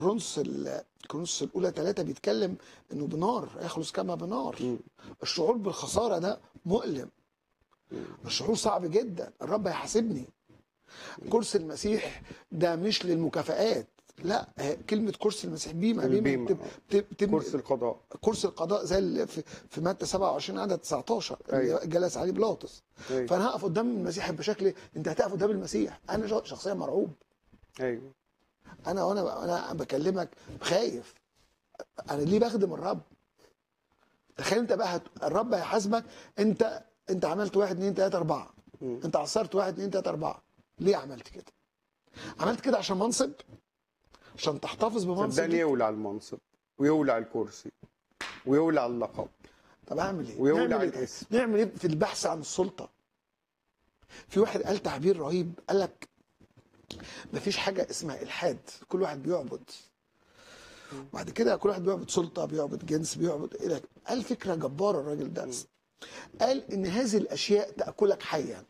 كرونس ال- كرونس الاولى ثلاثة بيتكلم انه بنار يخلص كما بنار مم. الشعور بالخساره ده مؤلم مم. الشعور صعب جدا الرب هيحاسبني كرسي المسيح ده مش للمكافآت لا هي كلمة كرسي المسيح بيما بيما البيمة، بتب- بتب- بتب- كرسي القضاء كرسي القضاء زي اللي في, في متى 27 عدد 19 اللي أيوة. جلس عليه بيلاطس ايوه فانا هقف قدام المسيح بشكل انت هتقف قدام المسيح انا شخ- شخصيا مرعوب ايوه انا وانا انا بكلمك خايف انا ليه بخدم الرب تخيل انت بقى هت... الرب هيحاسبك انت انت عملت واحد اتنين تلاته اربعه مم. انت عصرت واحد اتنين تلاته اربعه ليه عملت كده؟ عملت كده عشان منصب عشان تحتفظ بمنصب صدقني يولع المنصب ويولع الكرسي ويولع اللقب طب اعمل ايه؟ ويولع نعمل ايه؟ الاسم. نعمل ايه في البحث عن السلطه؟ في واحد قال تعبير رهيب قال لك مفيش حاجه اسمها الحاد كل واحد بيعبد بعد كده كل واحد بيعبد سلطه بيعبد جنس بيعبد الى قال فكره جباره الراجل ده قال ان هذه الاشياء تاكلك حيا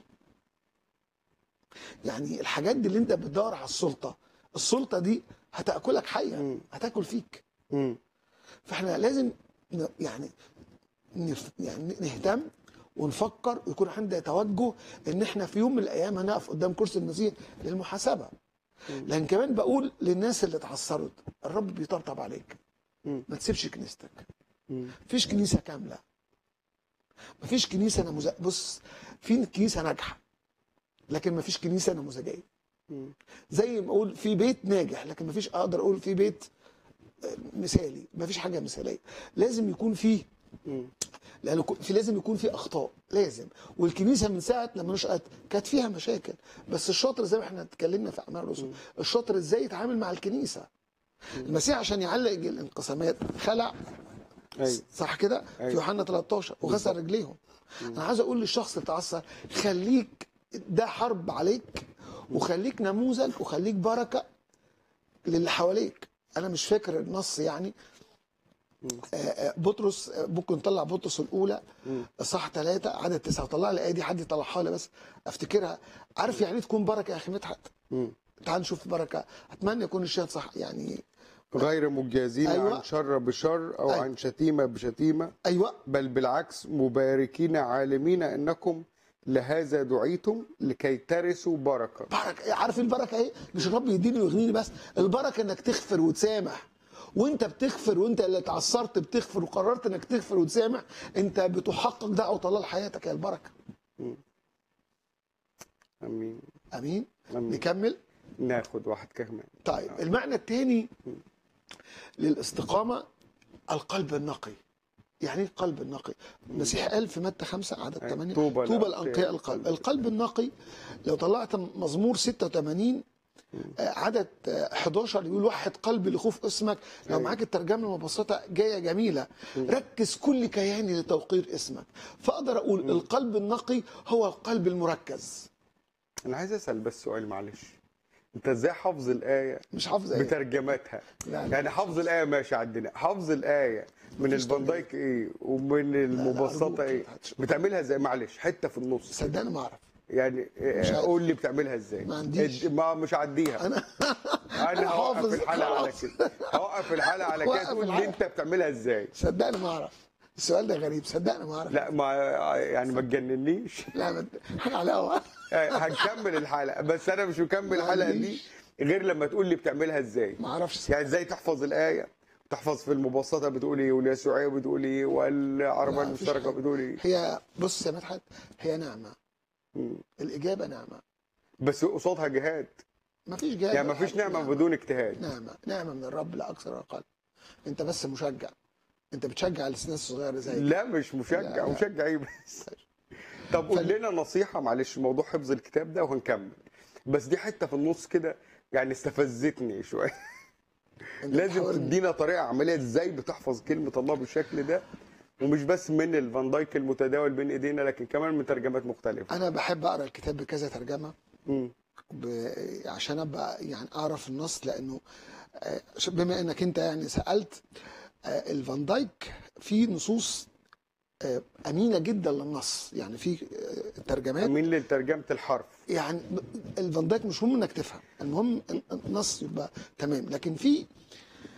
يعني الحاجات دي اللي انت بتدور على السلطه السلطه دي هتاكلك حيا مم. هتاكل فيك مم. فاحنا لازم ن- يعني نف يعني نهتم ونفكر ويكون عندنا توجه ان احنا في يوم من الايام هنقف قدام كرسي المسيح للمحاسبه لكن كمان بقول للناس اللي اتعثرت الرب بيطبطب عليك مم. ما تسيبش كنيستك مم. مفيش كنيسه كامله مفيش كنيسه نموذج بص في كنيسه ناجحه لكن مفيش كنيسه نموذجيه مم. زي ما اقول في بيت ناجح لكن مفيش اقدر اقول في بيت آه، مثالي مفيش حاجه مثاليه لازم يكون فيه مم. لانه كو- في لازم يكون في اخطاء لازم والكنيسه من ساعه لما نشات كانت فيها مشاكل بس الشاطر زي ما احنا اتكلمنا في اعمال الرسل الشاطر ازاي يتعامل مع الكنيسه المسيح عشان يعلق الانقسامات خلع ايوه صح كده في أيوة. يوحنا 13 وغسل رجليهم انا عايز اقول للشخص اللي اتعثر خليك ده حرب عليك وخليك نموذج وخليك بركه للي حواليك انا مش فاكر النص يعني آه، آه، بطرس آه، ممكن نطلع بطرس الاولى صح ثلاثة عدد تسعة طلع لي الايه دي حد يطلعها لي بس افتكرها عارف يعني إيه تكون بركه يا اخي مدحت مم. تعال نشوف بركه اتمنى يكون الشاهد صح يعني غير مجازين أيوة. عن شر بشر او أيوة. عن شتيمه بشتيمه ايوه بل بالعكس مباركين عالمين انكم لهذا دعيتم لكي ترثوا بركه بركه عارف إيه البركه ايه مش الرب يديني ويغنيني بس البركه انك تغفر وتسامح وانت بتغفر وانت اللي اتعثرت بتغفر وقررت انك تغفر وتسامح انت بتحقق دعوه الله لحياتك يا البركه امين امين امين نكمل ناخد واحد كمان طيب المعنى الثاني للاستقامه القلب النقي يعني ايه القلب النقي المسيح قال في متى 5 عدد أي. 8 طوبى طوبى لأنقياء الانقياء القلب القلب النقي لو طلعت مزمور 86 آه، عدد آه، 11 يقول وحد قلبي لخوف اسمك لو أي. معاك الترجمه المبسطه جايه جميله ركز كل كياني لتوقير اسمك فاقدر اقول القلب النقي هو القلب المركز انا عايز اسال بس سؤال معلش انت ازاي حافظ الايه مش حافظ ايه بترجمتها لا، لا. يعني حافظ الايه ماشي عندنا حافظ الايه من مفيش الفان دايك ايه ومن المبسطه أرجوك. ايه بتعملها ازاي معلش حته في النص صدقني ما اعرف يعني مش عارف. قول لي بتعملها ازاي ما عنديش. اد- ما مش هعديها انا انا هوقف حافظ الحلقه على خلاص. كده هوقف الحلقه على كده وقف تقول لي الحلقة. انت بتعملها ازاي صدقني ما اعرف السؤال ده غريب صدقني ما اعرف لا ما يعني ما تجننيش لا ما احنا على هوا هنكمل الحلقه بس انا مش مكمل ما الحلقه دي عنديش. غير لما تقول لي بتعملها ازاي ما اعرفش يعني ازاي تحفظ الايه تحفظ في المبسطه بتقول ايه واليسوعيه بتقول ايه والعربيه لا، مفيش المشتركه حاجة. بتقول ايه هي بص يا مدحت هي نعمه مم. الاجابه نعمه بس قصادها جهاد ما فيش جهاد يعني ولا ما فيش حاجة. نعمه بدون اجتهاد نعمه نعمه من الرب لا اكثر ولا اقل انت بس مشجع انت بتشجع الناس الصغيره زي لا مش لا، مشجع لا. مشجع ايه بس طب قول لنا نصيحه معلش موضوع حفظ الكتاب ده وهنكمل بس دي حته في النص كده يعني استفزتني شويه أنت لازم بتحاول- تدينا طريقه عمليه ازاي بتحفظ كلمه الله بالشكل ده ومش بس من الفان دايك المتداول بين ايدينا لكن كمان من ترجمات مختلفه انا بحب اقرا الكتاب بكذا ترجمه مم. ب... عشان ابقى يعني اعرف النص لانه آه، بما انك انت يعني سالت آه، الفان دايك في نصوص آه، امينه جدا للنص يعني في آه، الترجمات امين لترجمه الحرف يعني الفان دايك مش مهم انك تفهم المهم ال- النص يبقى تمام لكن في